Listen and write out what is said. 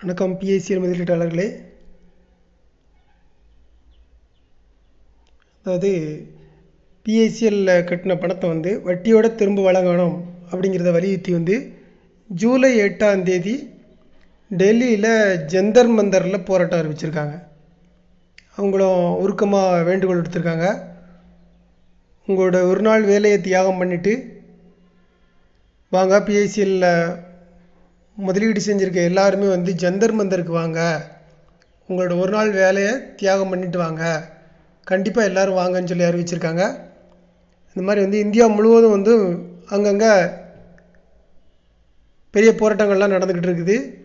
வணக்கம் பிஐசிஎல் முதலீட்டாளர்களே அதாவது பிஐசிஎல்லில் கட்டின பணத்தை வந்து வட்டியோடு திரும்ப வழங்கணும் அப்படிங்கிறத வலியுறுத்தி வந்து ஜூலை எட்டாம் தேதி டெல்லியில் ஜந்தர் மந்தரில் போராட்டம் அறிவிச்சிருக்காங்க அவங்களும் உருக்கமாக வேண்டுகோள் விடுத்திருக்காங்க உங்களோட ஒரு நாள் வேலையை தியாகம் பண்ணிவிட்டு வாங்க பிஐசிஎல்லில் முதலீடு செஞ்சுருக்க எல்லாருமே வந்து ஜந்தர் மந்தருக்கு வாங்க உங்களோட ஒரு நாள் வேலையை தியாகம் பண்ணிட்டு வாங்க கண்டிப்பாக எல்லோரும் வாங்கன்னு சொல்லி அறிவிச்சிருக்காங்க இந்த மாதிரி வந்து இந்தியா முழுவதும் வந்து அங்கங்கே பெரிய போராட்டங்கள்லாம் நடந்துக்கிட்டு இருக்குது